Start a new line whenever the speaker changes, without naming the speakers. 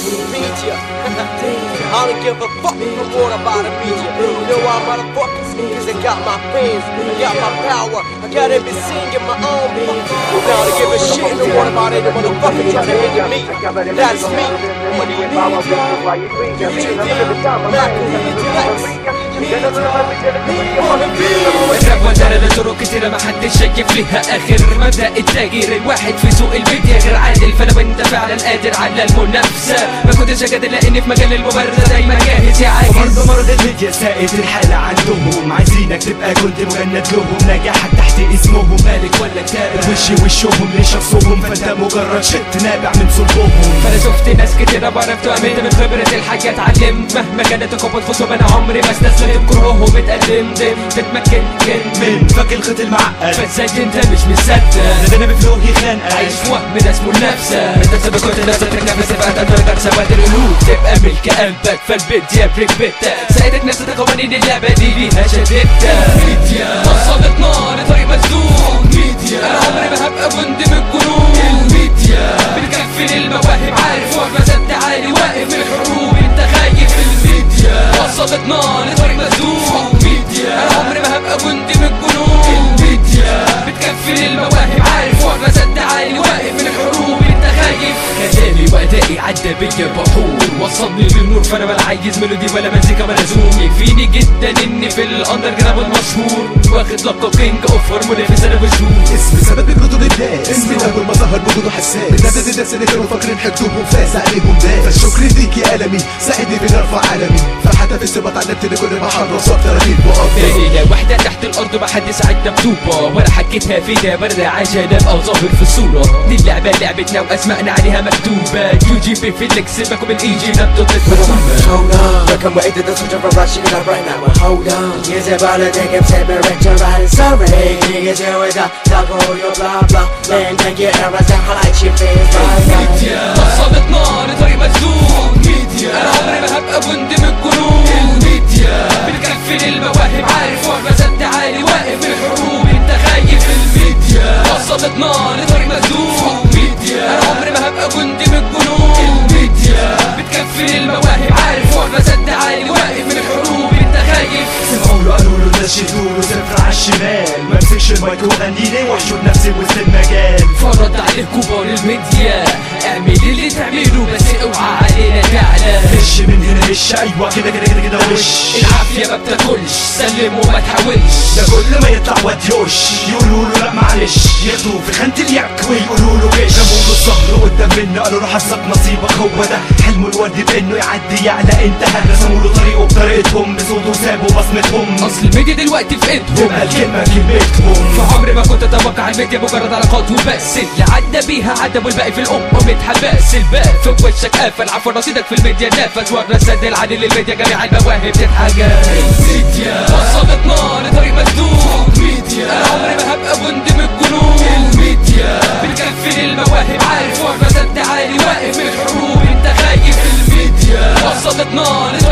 media. I don't give a fuck no more about the media. You know why, motherfuckers? Cause I got my fans, I got my power, I got every singing my own fucking. Now to give a shit no more about any motherfucker trying to hinder me. That's me.
الراب ودار لطرق كتيرة ما حدش شايف ليها اخر مبدأ التاجر الواحد في سوق الميديا غير عادل فلو انت فعلا قادر على المنافسة ما كنتش اجادل لاني في مجال المبارزة دايما جاهز يا عاجز
برضه مرض الميديا سائد الحالة عندهم عايزينك تبقى كنت مجند لهم نجاحك تحت اسمهم مالك ولا كتابة وشي وشهم لشخصهم فانت مجرد شت نابع من صلبهم
فانا شفت ناس كتيرة بعرفت وامنت من خبرة الحاجة اتعلمت مهما كانت عقوبات خصوم انا عمري ما استسلمت كرههم اتقدمت تتمكن كن
من فك الخيط المعقد
بس زي انت مش مصدق
ده انا بفلوهي خانقة
عايش في وهم ده اسمه النفسة انت سبب كنت لازم تتنافس تبقى تقدر سواد القلوب تبقى ملك قلبك فالبيت يا بريك بيتا ساعدت نفسك قوانين اللعبة دي ليها شدتها ميديا وصلتنا لطريق مسدود ميديا انا عمري ما هبقى جندي من الجنود الميديا بنكفل المواهب عارف وقفة سد عالي واقف في الحروب انت خايف الميديا وصلتنا لطريق مسدود ميديا انا عمري ما هبقى جندي من الجنود الميديا بتكفل المواهب عارف وقفة سد عالي واقف من الحروب انت خايف كلامي وادائي عدى بيا بحور وصلني للنور فانا ولا عايز ميلودي ولا مزيكا ولا زوم يكفيني جدا اني في الاندر جراوند مشهور واخد لقب كينج اوف هرموني في سنه وشهور
اسم سبب بردود الناس اسمي اول ما ظهر بردوده حساس من عدد الناس اللي كانوا فاكرين حقدهم فاز عليهم ناس فالشكر ليك يا قلمي ساعدني في نرفع علمي فحتى في السباق اتعلمت ان كل ما حرص اكتر اكيد مقدر
ليلة واحدة تحت الأرض ما حد ساعدنا بطوبة ولا حكيتها فينا برا عشان أبقى ظاهر في الصورة دي اللعبة لعبتنا وأسمائنا عليها مكتوبة يو جي بي في اللكس باكم الإيجي نبضة مكتوبة
Hold on, look, I'm waiting to switch up rushing it up right now. But hold on, years about to take him temperature riding sorry. Niggas here with the dog hold your blah blah. Man, thank you, era sound like she feels right now.
ميديا وصلتنا لطريق مسدود ميديا أنا عمري ما هبقى جندي من الجنود الميديا بنكفل المواهب عارف وقفة سد عالي واقف في الحروب انت خايف الميديا وصلتنا لطريق مسدود ميديا أنا عمري ما هبقى جندي من الجنود الميديا بتكفل المواهب عارف وقفة سد عالي واقف من الحروب انت خايف
سمعوا له قالوا له الناس شدوا له صفر على الشمال ما امسكش المايك وغني لي واحشد نفسي وسط المجال
فرض عليه كبار الميديا اعمل اللي تعمله بس اوعى علينا تعلى
هش من هنا هش ايوه كده كده كده كده وش
العافية ما بتاكلش سلم وما تحاولش
ده كل ما يطلع واد يوش يقولوا له لا معلش ياخدوه في خانة اليك ويقولوا له جيش رموا له الظهر قدام منه قالوا له حظك نصيبك هو ده حلمه الوردي بانه يعدي يعلى انتهى رسموا له طريقه بطريقتهم بصوته سابوا بصمتهم
اصل الميديا دلوقتي في ايدهم
تبقى الكلمة كلمتهم
فعمري ما كنت اتوقع الميديا مجرد علاقات وبس اللي عدى بيها عدى والباقي في الام متحبس الباب في وشك قفل عفوا رصيدك في الميديا نفس ورا السد العادي للميديا جميع المواهب تتحجز الميديا وصلتنا لطريق مسدود ميديا انا عمري ما هبقى جندي من الجنود الميديا بنكفل المواهب عارف ورا سد عالي واقف من الحروب انت خايف الميديا وصلتنا